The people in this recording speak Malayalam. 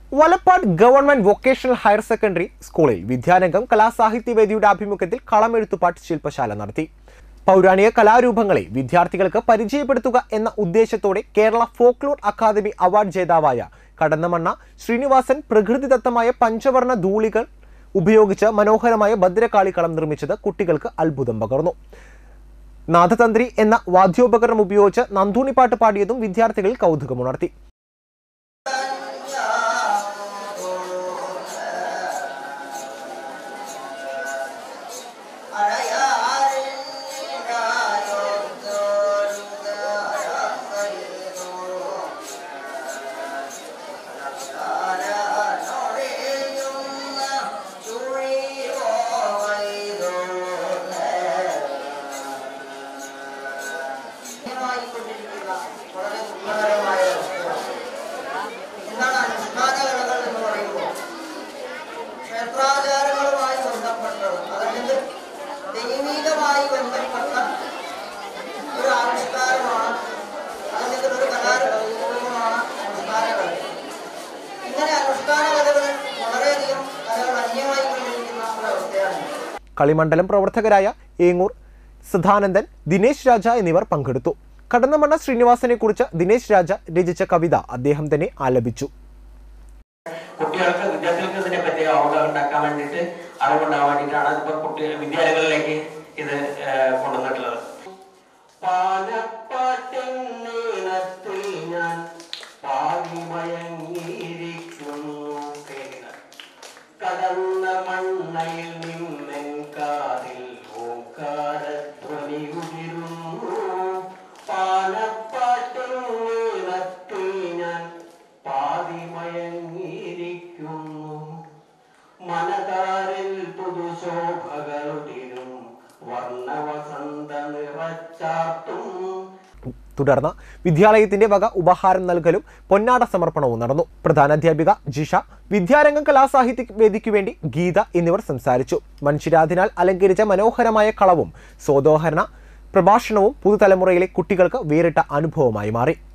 Valappad government vocational higher secondary സ്കൂളിൽ വിദ്യാരംഗം കലാസാഹിത്യവേദിയുടെ ആഭിമുഖ്യത്തിൽ കളമെഴുത്തുപാട്ട് ശില്പശാല നടത്തി പൗരാണിക കലാരൂപങ്ങളെ വിദ്യാർത്ഥികൾക്ക് പരിചയപ്പെടുത്തുക എന്ന ഉദ്ദേശത്തോടെ കേരള ഫോക്ലോർ അക്കാദമി അവാർഡ് ജേതാവായ കടന്നമണ്ണ ശ്രീനിവാസൻ പ്രകൃതിദത്തമായ പഞ്ചവർണ്ണ ധൂളികൾ ഉപയോഗിച്ച് മനോഹരമായ ഭദ്രകാളിക്കളം നിർമ്മിച്ചത് കുട്ടികൾക്ക് അത്ഭുതം പകർന്നു നാദതന്ത്രി എന്ന വാദ്യോപകരണം ഉപയോഗിച്ച് നന്ദൂണിപ്പാട്ട് പാടിയതും വിദ്യാർത്ഥികളിൽ കൗതുകമുണർത്തി വളരെ സുന്ദരമായ എന്താണ് അനുഷ്ഠാനകലകൾ എന്ന് പറയുമ്പോൾ ക്ഷേത്രാചാരങ്ങളുമായി ബന്ധപ്പെട്ടത് അതായത് ദൈവികമായി ബന്ധപ്പെട്ട ഒരു ആവിഷ്കാരമാണ് അല്ലെങ്കിൽ ഒരു കലാരൂപമാണ് അനുഷ്ഠാനകൾ ഇങ്ങനെ അനുഷ്ഠാന കലകൾ വളരെയധികം കലകൾ അന്യമായി കൊണ്ടിരിക്കുന്ന ഒരവസ്ഥയാണ് കളിമണ്ഡലം പ്രവർത്തകരായ ഏങ്ങൂർ സദാനന്ദൻ ദിനേശ് രാജ എന്നിവർ പങ്കെടുത്തു കടന്നമണ്ണ ശ്രീനിവാസനെ കുറിച്ച് ദിനേശ് രാജ രചിച്ച കവിത അദ്ദേഹം തന്നെ ആലപിച്ചു കുട്ടികൾക്ക് വിദ്യാർത്ഥികൾക്ക് ഇതിനെ പറ്റി അവബോധം ഉണ്ടാക്കാൻ വേണ്ടിയിട്ട് അറിവുണ്ടാകാൻ വേണ്ടിയിട്ടാണ് ഇപ്പൊ കുട്ടി വിദ്യാലയങ്ങളിലേക്ക് ഇത് ഏഹ്, കൊണ്ടുവന്നിട്ടുള്ളത് പാലപ്പാട്ടിൻ നീളത്തിൽ ഞാൻ പാതിമയങ്ങിയിരിക്കുന്നു കേൾക്കുക. കടന്ന മണ്ണയിൽ നിന്നെൻ കാതിൽ ഓങ്കാരധ്വനി ഉതിരുന്നു പാലപ്പാട്ടിൻ നീളത്തിൽ ഞാൻ പാതിമയങ്ങിയിരിക്കുന്നു മനതാരിൽ പുതുശോഭകളുടിരും വർണ്ണവസന്ത നിറച്ചാർത്തും തുടർന്ന് വിദ്യാലയത്തിന്റെ വക ഉപഹാരം നൽകലും പൊന്നാട സമർപ്പണവും നടന്നു പ്രധാനാധ്യാപിക ജിഷ വിദ്യാരംഗം കലാസാഹിത്യ വേദിക്കു വേണ്ടി ഗീത എന്നിവർ സംസാരിച്ചു മനുഷ്യരാതിനാൽ അലങ്കരിച്ച മനോഹരമായ കളവും സ്വതോഹരണ പ്രഭാഷണവും പുതുതലമുറയിലെ കുട്ടികൾക്ക് വേറിട്ട അനുഭവമായി മാറി